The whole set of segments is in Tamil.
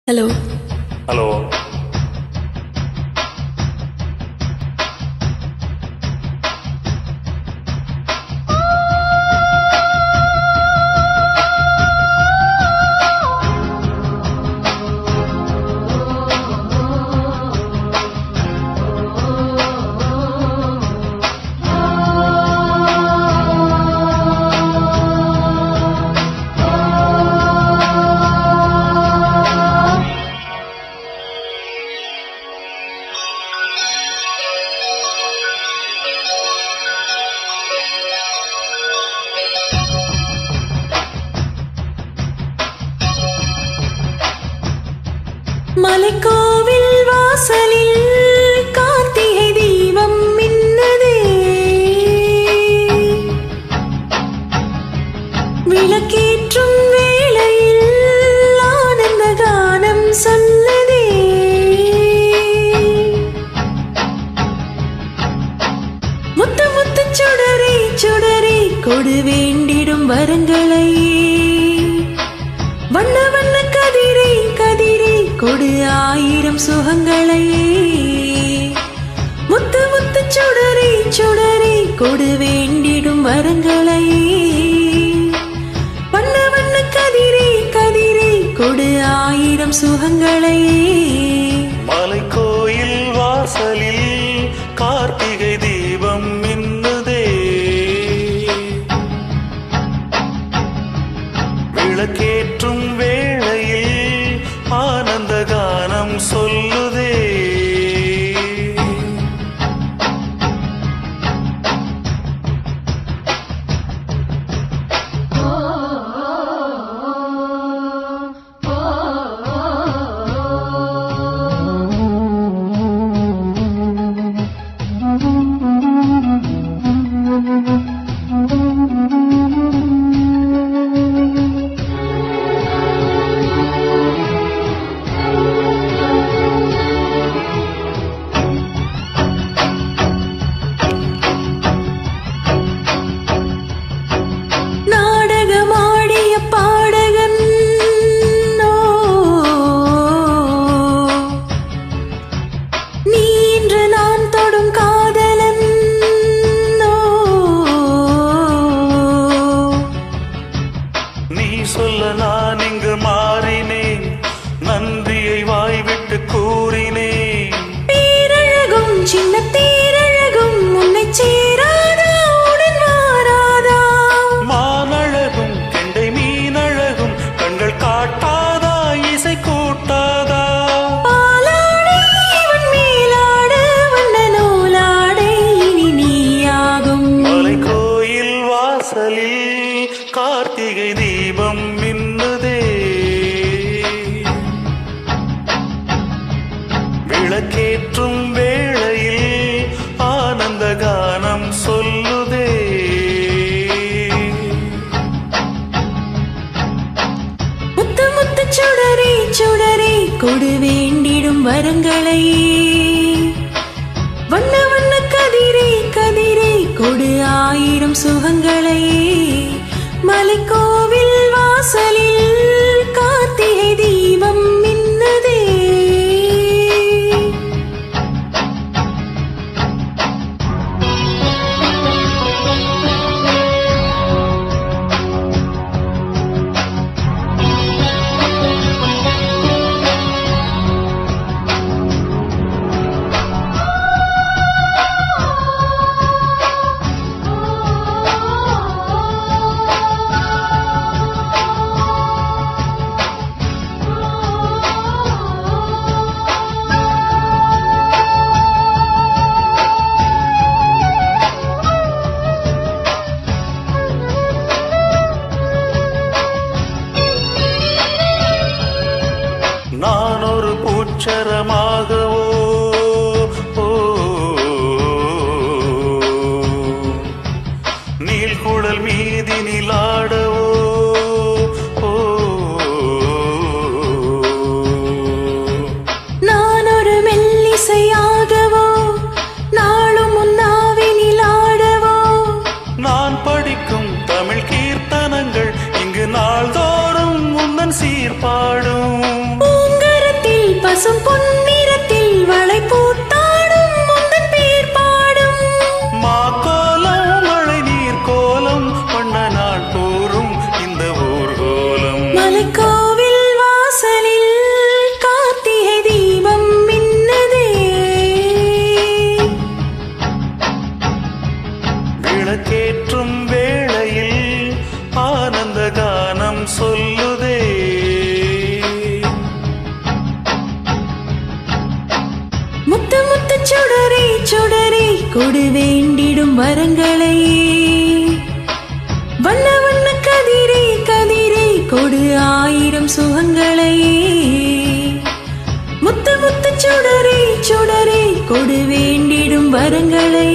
ஹலோ ஹலோ மலைக்கோவில் வாசலில் கார்த்திகை தீபம் மின்னதே விளக்கேற்றும் வேளையில் ஆனந்த கானம் சொன்னதே முத்து முத்து சுடரே சுடரே கொடு வேண்டிடும் வரங்களை வண்ண வண்ண கதிரே கதிரே கொடு ஆயிரம் சுகங்களை முத்து முத்து சுடரே சுடரே கொடு வேண்டிடும் வரங்களை வண்ண வண்ண கதிரே கதிரே கொடு ஆயிரம் சுகங்களை மலைக்கோயில் வாசலில் கார்த்திகை தீபம் மின்னுதே விளக்கேற்றும் வேளையில் ஆனந்த கானம் சொல்லுதே நாடகமாடிய பாடகன் ஓ, நீ இன்று நான் தொடும் காதலன் ஓ, நீ சொல்ல நான் இங்கு மாறினேன் நன்றியை வாய்விட்டு கூறினேன் பேரழகும் சின்ன தேரழகும் உன்னை சேராதா உடன் வாராதா மானழகும் கெண்டை மீனழகும் கண்கள் காட்டாதா இசை கூட்டாதா பாலாடை இவன் மேலாட வண்ண நூலாடை இனி நீயாகும் மலைக்கோயில் வாசலில் கார்த்திகை தீபம் மின்னுதே விளக்கேற்றும் வேளையில் ஆனந்த கானம் சொல்லுதே முத்து முத்து சுடரே சுடரே கொடு வேண்டிடும் வரங்களை வண்ண வண்ண கதிரே கதிரே கொடு ஆயிரம் சுகங்களை மலைக்கோவில் வாசலில் கார்த்திகை தீபம் மின்னதே நான் ஒரு பூச்சரமாகவோ ஓ, நீள்குழல் மீதி நிலாடவோ ஓ, நான் ஒரு மெல்லிசையாகவோ நாளும் உன்னாவினில் ஆடவோ நான் படிக்கும் தமிழ் கீர்த்தனங்கள் இங்கு நாள்தோறும் முன்னன் சீர்பாடும் பூங்கர பசும் பொன்னிறத்தில் வளை பூத்தாடும் முந்தன் பேர் பாடும் மாக்கோலம் மழை நீர் கோலம் பண்ண நாள் தோறும் இந்த ஊர்கோலம் மலைக்கோவில் வாசலில் கார்த்திகை தீபம் மின்னதே விளக்கேற்றும் வேளையில் ஆனந்த கானம் சொல்லுதே முத்து முத்து சுடரே சுடரே கொடு வேண்டிடும் வரங்களை வண்ண வண்ண கதிரே கதிரே கொடு ஆயிரம் சுகங்களை முத்து முத்து சுடரே சுடரே கொடு வேண்டிடும் வரங்களை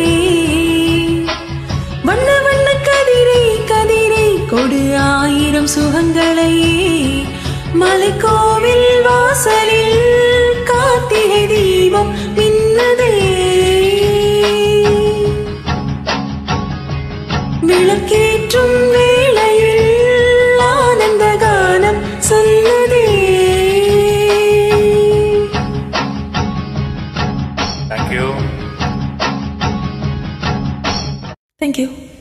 வண்ண வண்ண கதிரே கதிரே கொடு ஆயிரம் சுகங்களை மலைக்கோவில் வாசலில் கார்த்திகை தீபம் மின்னதே விளக்கேற்றும் வேளையில் ஆனந்த கானம் சொல்லுதே தேங்க்யூ தேங்க்யூ